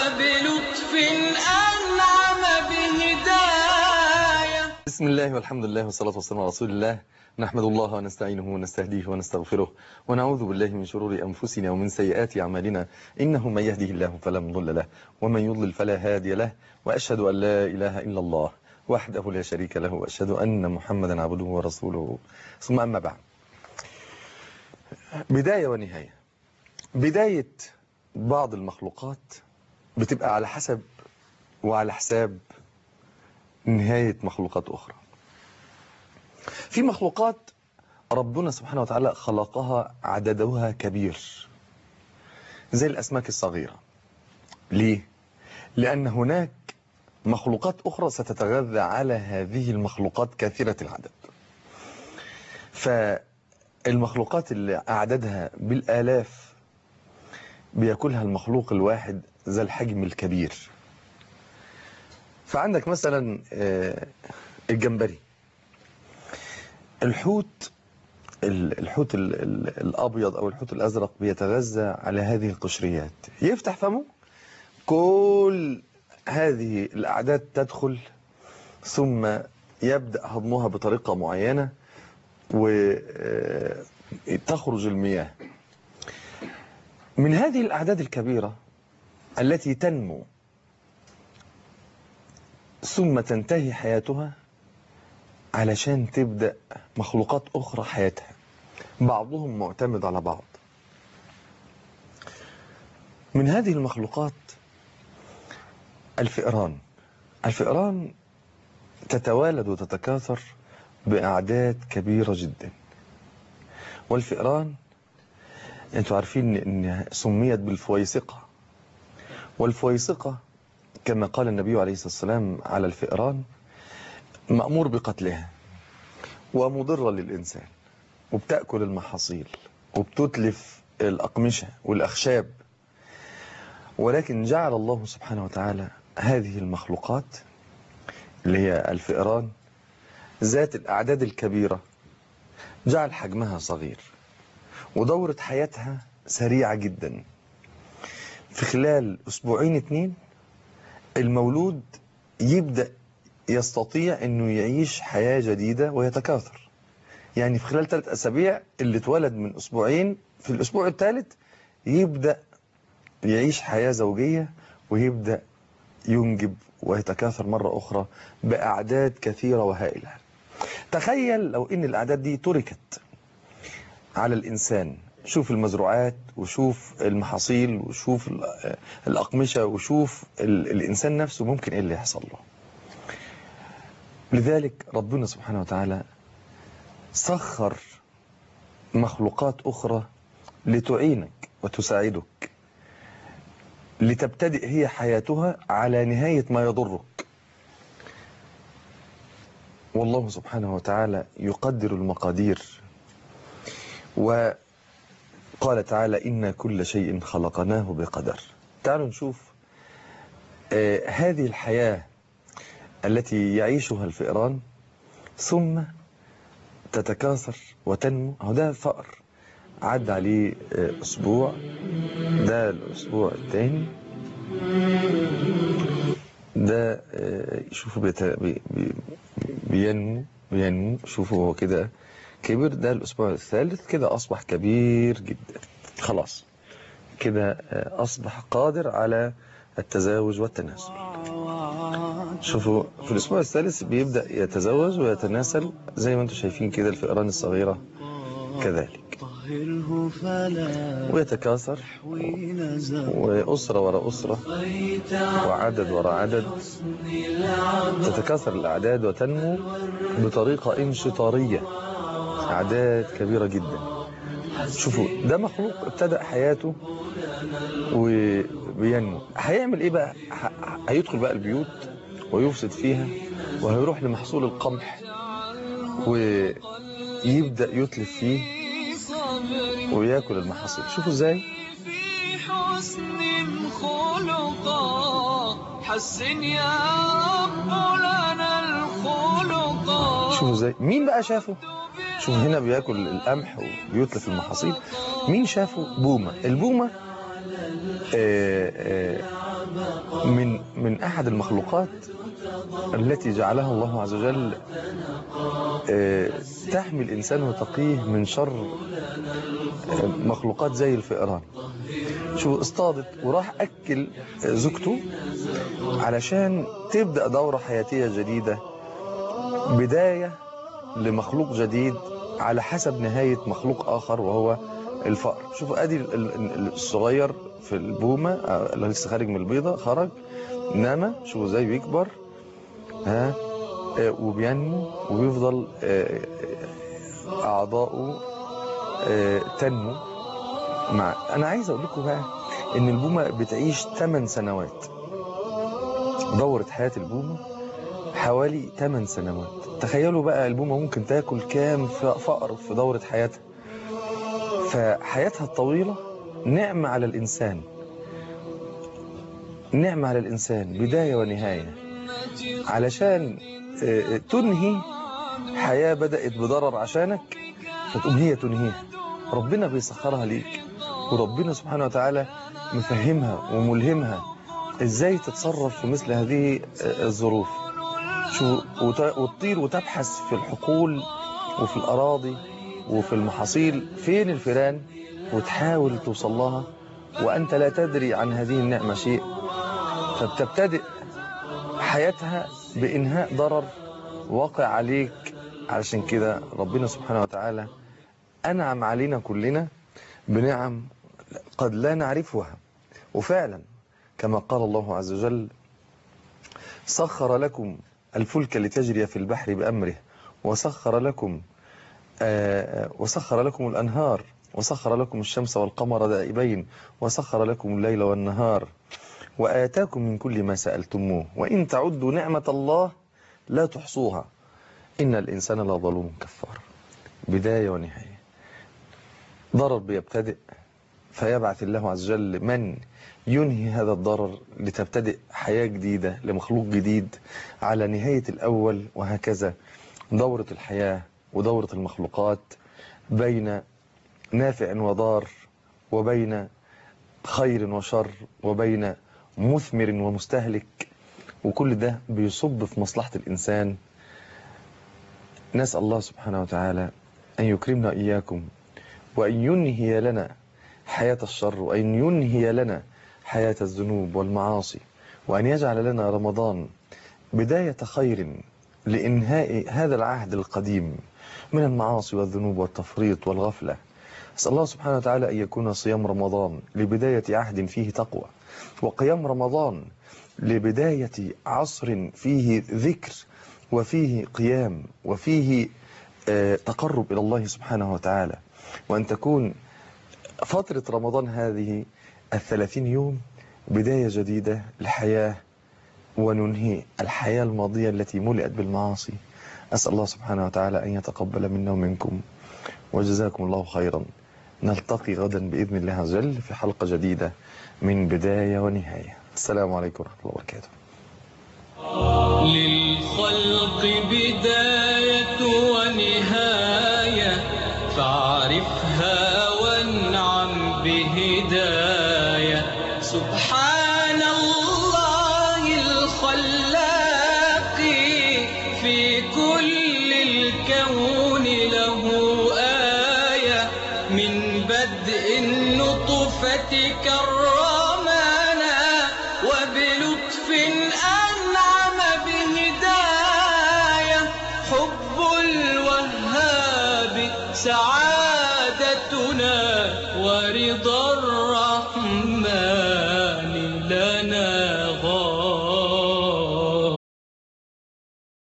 بلطف أنعم بهداية بسم الله والحمد لله والصلاة والسلام على رسول الله نحمد الله ونستعينه ونستهديه ونستغفره ونعوذ بالله من شرور أنفسنا ومن سيئات أعمالنا إنه من يهده الله فلا مضل له ومن يضلل فلا هادي له وأشهد أن لا إله إلا الله وحده لا شريك له وأشهد أن محمدا عبده ورسوله ثم أما بعد بداية ونهاية بداية بعض المخلوقات بتبقى على حسب وعلى حساب نهاية مخلوقات أخرى في مخلوقات ربنا سبحانه وتعالى خلقها عددها كبير زي الأسماك الصغيرة ليه؟ لأن هناك مخلوقات أخرى ستتغذى على هذه المخلوقات كثيرة العدد فالمخلوقات اللي أعدادها بالآلاف بيأكلها المخلوق الواحد ذا الحجم الكبير فعندك مثلا الجمبري الحوت الحوت الأبيض أو الحوت الأزرق بيتغذى على هذه القشريات يفتح فمه كل هذه الأعداد تدخل ثم يبدأ هضمها بطريقة معينة وتخرج المياه من هذه الأعداد الكبيرة التي تنمو ثم تنتهي حياتها علشان تبدأ مخلوقات أخرى حياتها بعضهم معتمد على بعض من هذه المخلوقات الفئران الفئران تتوالد وتتكاثر بأعداد كبيرة جدا والفئران انتوا عارفين ان سميت بالفويسقة والفويسقة كما قال النبي عليه الصلاة والسلام على الفئران مأمور بقتلها ومضرة للإنسان وبتأكل المحاصيل وبتتلف الأقمشة والأخشاب ولكن جعل الله سبحانه وتعالى هذه المخلوقات اللي هي الفئران ذات الأعداد الكبيرة جعل حجمها صغير ودورة حياتها سريعة جدا في خلال أسبوعين اتنين المولود يبدأ يستطيع أنه يعيش حياة جديدة ويتكاثر يعني في خلال ثلاث أسابيع اللي اتولد من أسبوعين في الأسبوع الثالث يبدأ يعيش حياة زوجية ويبدأ ينجب ويتكاثر مرة أخرى بأعداد كثيرة وهائلة تخيل لو إن الأعداد دي تركت على الإنسان شوف المزروعات وشوف المحاصيل وشوف الأقمشة وشوف الإنسان نفسه ممكن إيه اللي يحصل له لذلك ربنا سبحانه وتعالى سخر مخلوقات أخرى لتعينك وتساعدك لتبتدئ هي حياتها على نهاية ما يضرك والله سبحانه وتعالى يقدر المقادير وقال تعالى إن كل شيء خلقناه بقدر تعالوا نشوف آه هذه الحياة التي يعيشها الفئران ثم تتكاثر وتنمو هو ده فأر عدى عليه آه أسبوع ده الأسبوع الثاني ده آه شوفوا بيت... بي... بي... بينمو بينمو شوفوا هو كده كبر ده الأسبوع الثالث كده أصبح كبير جدا خلاص كده أصبح قادر على التزاوج والتناسل شوفوا في الأسبوع الثالث بيبدأ يتزوج ويتناسل زي ما انتم شايفين كده الفئران الصغيرة كذلك ويتكاثر وأسرة وراء أسرة وعدد وراء عدد تتكاثر الأعداد وتنمو بطريقة انشطارية أعداد كبيرة جدا شوفوا ده مخلوق ابتدأ حياته وبينمو هيعمل ايه بقى هيدخل بقى البيوت ويفسد فيها وهيروح لمحصول القمح ويبدأ يتلف فيه وياكل المحاصيل شوفوا ازاي في حسن خلقا حسن يا رب لنا الخلقا شوفوا ازاي مين بقى شافه شوف هنا بياكل القمح وبيتلف المحاصيل مين شافه بومة البومة آآ آآ من من أحد المخلوقات التي جعلها الله عز وجل آه، تحمي الإنسان وتقيه من شر آه، مخلوقات زي الفئران شو اصطادت وراح أكل آه، زوجته علشان تبدأ دورة حياتية جديدة بداية لمخلوق جديد على حسب نهاية مخلوق آخر وهو الفأر شوفوا ادي ال- ال- الصغير في البومة آه، اللي لسه خارج من البيضة خرج نما شوفوا ازاي بيكبر ها آه، وبينمو وبيفضل آه، آه، أعضاؤه آه، تنمو مع أنا عايز أقول لكم بقى إن البومة بتعيش 8 سنوات دورة حياة البومة حوالي 8 سنوات تخيلوا بقى البومة ممكن تاكل كام ف- فأر في دورة حياتها فحياتها الطويلة نعمة على الإنسان نعمة على الإنسان بداية ونهاية علشان آه، تنهي حياة بدأت بضرر عشانك فتقوم هي تنهيها ربنا بيسخرها ليك وربنا سبحانه وتعالى مفهمها وملهمها ازاي تتصرف في مثل هذه آه، الظروف شو وت- وتطير وتبحث في الحقول وفي الأراضي وفي المحاصيل فين الفيران وتحاول توصل لها وأنت لا تدري عن هذه النعمة شيء فبتبتدئ حياتها بإنهاء ضرر واقع عليك علشان كده ربنا سبحانه وتعالى أنعم علينا كلنا بنعم قد لا نعرفها وفعلا كما قال الله عز وجل سخر لكم الفلك لتجري في البحر بأمره وسخر لكم آه، وسخر لكم الأنهار وسخر لكم الشمس والقمر دائبين وسخر لكم الليل والنهار وآتاكم من كل ما سألتموه وإن تعدوا نعمة الله لا تحصوها إن الإنسان لظلوم كفار بداية ونهاية ضرر بيبتدئ فيبعث الله عز وجل من ينهي هذا الضرر لتبتدئ حياة جديدة لمخلوق جديد على نهاية الأول وهكذا دورة الحياة ودورة المخلوقات بين نافع وضار وبين خير وشر وبين مثمر ومستهلك وكل ده بيصب في مصلحة الإنسان نسأل الله سبحانه وتعالى أن يكرمنا إياكم وأن ينهي لنا حياة الشر وأن ينهي لنا حياة الذنوب والمعاصي وأن يجعل لنا رمضان بداية خير لإنهاء هذا العهد القديم من المعاصي والذنوب والتفريط والغفلة أسأل الله سبحانه وتعالى أن يكون صيام رمضان لبداية عهد فيه تقوى وقيام رمضان لبداية عصر فيه ذكر وفيه قيام وفيه آه، تقرب إلى الله سبحانه وتعالى وأن تكون فترة رمضان هذه الثلاثين يوم بداية جديدة لحياة وننهي الحياة الماضية التي ملئت بالمعاصي أسأل الله سبحانه وتعالى أن يتقبل منا ومنكم وجزاكم الله خيرا نلتقي غدا بإذن الله عز وجل في حلقة جديدة من بداية ونهاية السلام عليكم ورحمة الله وبركاته للخلق بداية ونهاية فاعرفها وانعم بهداية سبحان الله الخلاق في كل الكون له آية من بدء النطفة كرمنا وبلطف أنعم بهداية حب الوهاب سعادتنا